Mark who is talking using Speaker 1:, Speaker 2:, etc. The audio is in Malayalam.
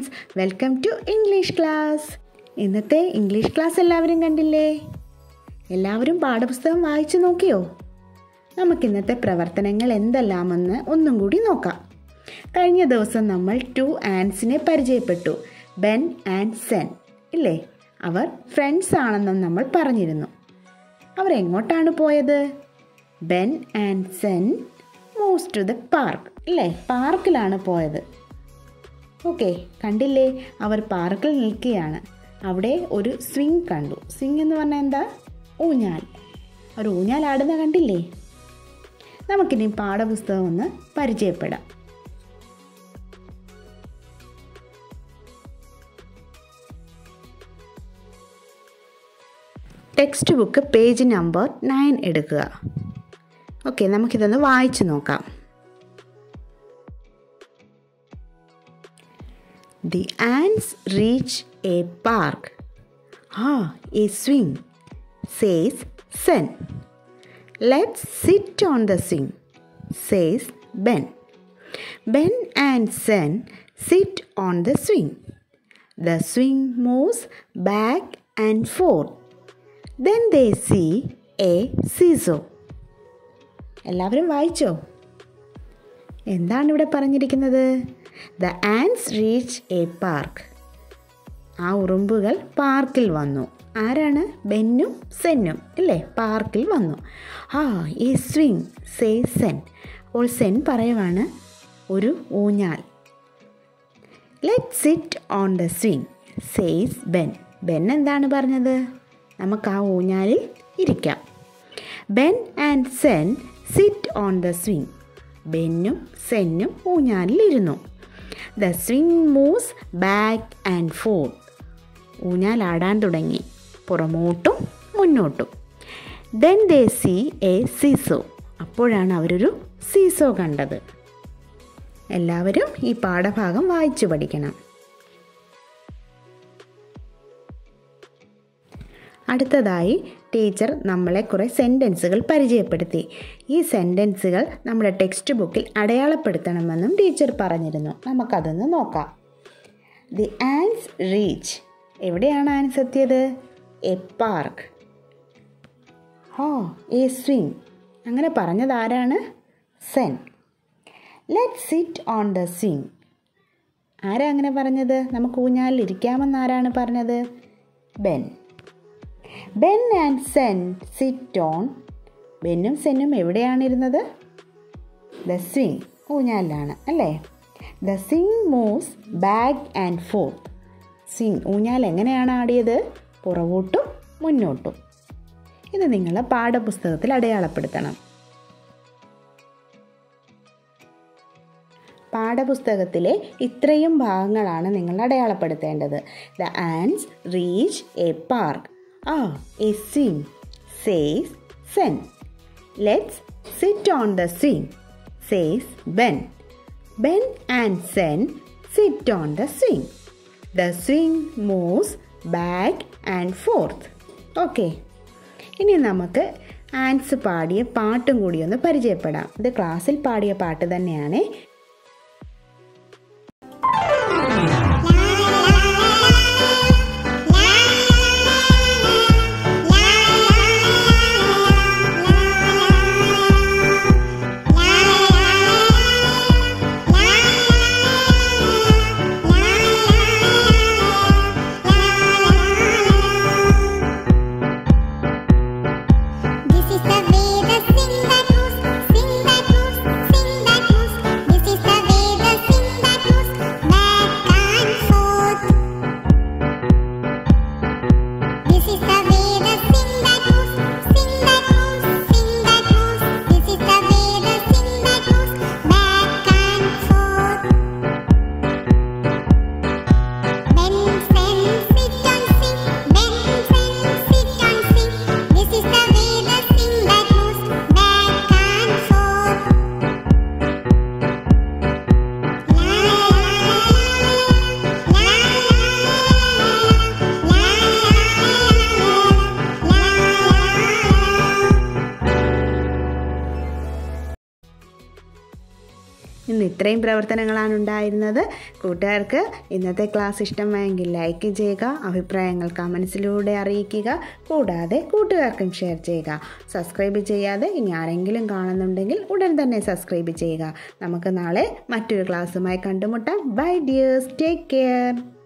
Speaker 1: Friends welcome to English class ഇന്നത്തെ ഇംഗ്ലീഷ് ക്ലാസ് എല്ലാവരും കണ്ടില്ലേ എല്ലാവരും പാഠപുസ്തകം വായിച്ചു നോക്കിയോ നമുക്കിന്നത്തെ പ്രവർത്തനങ്ങൾ എന്തെല്ലാമെന്ന് ഒന്നും കൂടി നോക്കാം കഴിഞ്ഞ ദിവസം നമ്മൾ ടു ആൻസിനെ പരിചയപ്പെട്ടു ബെൻ ആൻഡ് സെൻ ഇല്ലേ അവർ ഫ്രണ്ട്സ് ആണെന്നും നമ്മൾ പറഞ്ഞിരുന്നു അവർ എങ്ങോട്ടാണ് പോയത് Ben and Zen moves to the park ഇല്ലേ പാർക്കിലാണ് പോയത് ഓക്കെ കണ്ടില്ലേ അവർ പാർക്കിൽ നിൽക്കുകയാണ് അവിടെ ഒരു സ്വിങ് കണ്ടു സ്വിങ് എന്ന് പറഞ്ഞാൽ എന്താ ഊഞ്ഞാൽ ഒരു ഊഞ്ഞാൽ ആടുന്ന കണ്ടില്ലേ നമുക്കിനി പാഠപുസ്തകം ഒന്ന് പരിചയപ്പെടാം textbook page number nine എടുക്കുക ഓക്കെ നമുക്കിതൊന്ന് വായിച്ചു നോക്കാം The ants reach a park. Ah, a swing, says Sen. Let's sit on the swing, says Ben. Ben and Sen sit on the swing. The swing moves back and forth. Then they see a seesaw. എല്ലാവരും വായിച്ചോ എന്താണ് ഇവിടെ പറഞ്ഞിരിക്കുന്നത് the ants reach a park ആ ഉറുമ്പുകൾ പാർക്കിൽ വന്നു ആരാണ് ബെന്നും സെന്നും ഇല്ലേ പാർക്കിൽ വന്നു ആ ഈ സ്വിങ് സേ സെൻ അപ്പോൾ സെൻ പറയുവാണ് ഒരു ഊഞ്ഞാൽ let sit on the swing says Ben Ben എന്താണ് പറഞ്ഞത് നമുക്ക് ആ ഊഞ്ഞാലിൽ ഇരിക്കാം Ben and Zen sit on the swing ബെന്നും സെന്നും ഊഞ്ഞാലിലിരുന്നു the swing moves back and forth ഊഞ്ഞാലാടാൻ തുടങ്ങി പുറമോട്ടും മുന്നോട്ടും then they see a seesaw അപ്പോഴാണ് അവരൊരു സീസോ കണ്ടത് എല്ലാവരും ഈ പാഠഭാഗം വായിച്ചു പഠിക്കണം അടുത്തതായി ടീച്ചർ നമ്മളെ കുറേ സെൻറ്റൻസുകൾ പരിചയപ്പെടുത്തി ഈ സെൻറ്റൻസുകൾ നമ്മുടെ ടെക്സ്റ്റ് ബുക്കിൽ അടയാളപ്പെടുത്തണമെന്നും ടീച്ചർ പറഞ്ഞിരുന്നു നമുക്കതൊന്ന് നോക്കാം ദി ആൻസ് റീച്ച് എവിടെയാണ് ആൻസ് എത്തിയത് എ പാർക്ക് ഹോ എ സ്വിങ് അങ്ങനെ പറഞ്ഞത് ആരാണ് Zen let sit on the swing ആരാ അങ്ങനെ പറഞ്ഞത് നമുക്ക് ഊഞ്ഞാലിൽ ഇരിക്കാമെന്ന് ആരാണ് പറഞ്ഞത് Ben Ben and Zen sit on ബെന്നും സെന്നും എവിടെയാണ് ഇരുന്നത് ദ സ്വിങ് ഊഞ്ഞാലിലാണ് അല്ലേ the swing moves back and forth swing ഊഞ്ഞാൽ എങ്ങനെയാണ് ആടിയത് പുറകോട്ടും മുന്നോട്ടും ഇത് നിങ്ങൾ പാഠപുസ്തകത്തിൽ അടയാളപ്പെടുത്തണം പാഠപുസ്തകത്തിലെ ഇത്രയും ഭാഗങ്ങളാണ് നിങ്ങൾ അടയാളപ്പെടുത്തേണ്ടത് the ants reach a park ആ a swing says Zen let's sit on the swing says Ben Ben and Zen sit on the swing the swing moves back and forth okay ഇനി നമുക്ക് ആൻസ് പാടിയ പാട്ടും കൂടി ഒന്ന് പരിചയപ്പെടാം ഇത് ക്ലാസ്സിൽ പാടിയ പാട്ട് തന്നെയാണ്
Speaker 2: This is the way the sing that moves, sing that moves, sing that moves. This
Speaker 1: ഇന്ന് ഇത്രയും പ്രവർത്തനങ്ങളാണ് ഉണ്ടായിരുന്നത് കൂട്ടുകാർക്ക് ഇന്നത്തെ ക്ലാസ് ഇഷ്ടമായെങ്കിൽ ലൈക്ക് ചെയ്യുക അഭിപ്രായങ്ങൾ കമൻസിലൂടെ അറിയിക്കുക കൂടാതെ കൂട്ടുകാർക്കും ഷെയർ ചെയ്യുക സബ്സ്ക്രൈബ് ചെയ്യാതെ ഇനി ആരെങ്കിലും കാണുന്നുണ്ടെങ്കിൽ ഉടൻ തന്നെ സബ്സ്ക്രൈബ് ചെയ്യുക നമുക്ക് നാളെ മറ്റൊരു ക്ലാസ്സുമായി കണ്ടുമുട്ടാം ബൈ ഡിയേഴ്സ് ടേക്ക് കെയർ